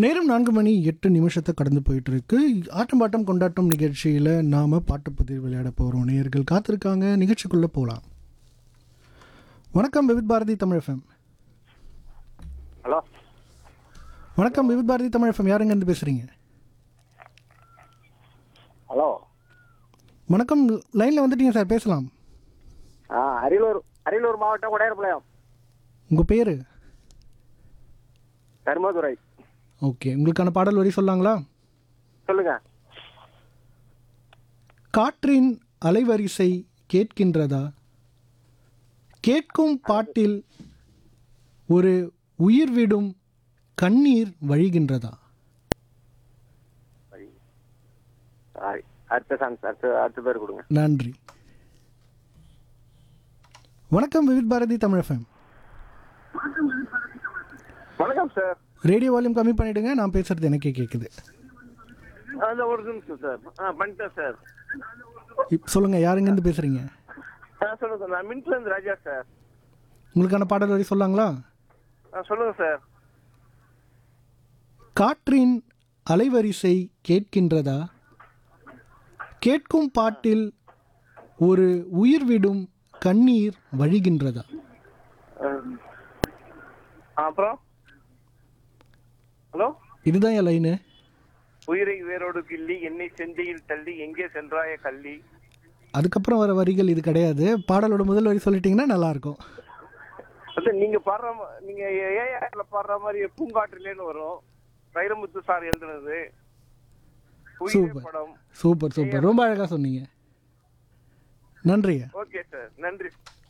நேரம் நான்கு மணி எட்டு நிமிஷத்தை கடந்து போயிட்டு இருக்கு ஆட்டம் பாட்டம் கொண்டாட்டம் நிகழ்ச்சியில் நாம பாட்டுப்பதிவு விளையாட போகிறோம் நேயர்கள் காத்திருக்காங்க நிகழ்ச்சிக்குள்ளே போகலாம் வணக்கம் விவித் பாரதி தமிழ் எஃப்எம் ஹலோ வணக்கம் விவித் பாரதி தமிழ் எஃப்எம் யாருங்க இருந்து பேசுகிறீங்க ஹலோ வணக்கம் லைனில் வந்துட்டீங்க சார் பேசலாம் ஆ அரியலூர் அரியலூர் மாவட்டம் உடையார்பாளையம் உங்கள் பேர் தர்மதுரை ஓகே உங்களுக்கான பாடல் வரி சொல்லாங்களா சொல்லுங்க காற்றின் அலைவரிசை கேட்கின்றதா கேட்கும் பாட்டில் ஒரு உயிர் விடும் கண்ணீர் வழிகின்றதா சாரி அடுத்த சாங் அடுத்த அடுத்த பேர் கொடுங்க நன்றி வணக்கம் விவித் பாரதி தமிழ் எஃப்எம் வணக்கம் சார் ரேடியோ வால்யூம் கம்மி பண்ணிடுங்க நான் பேசுறது எனக்கே கேட்குது அந்த ஒரு நிமிஷம் சார் ஆ பண்ணிட்டேன் சார் இப் சொல்லுங்க யாருங்கேருந்து பேசுறீங்க ஆ சொல்லுங்க சார் நான் மின்ட்லேருந்து ராஜா சார் உங்களுக்கான பாடல் வரி சொல்லாங்களா ஆ சொல்லுங்க சார் காற்றின் அலைவரிசை கேட்கின்றதா கேட்கும் பாட்டில் ஒரு உயிர் விடும் கண்ணீர் வழிகின்றதா ஆ, அப்புறம் ஹலோ இதுதான் என் லைனு உயிரை வேரோடு கிள்ளி என்னை செந்தையில் தள்ளி எங்கே சென்றாய கள்ளி அதுக்கப்புறம் வர வரிகள் இது கிடையாது பாடலோட முதல் வரி சொல்லிட்டீங்கன்னா நல்லா இருக்கும் அதான் நீங்க பாடுற மா- நீங்க ஏஐல பாடுற மாதிரி பூங்காற்றிலேன்னு வரும் வைரமுத்து சார் எழுதுனது உயிரே சூப்பர். படம் சூப்பர் சூப்பர் ரொம்ப அழகாக சொன்னீங்க நன்றிங்க ஓகே சார் நன்றி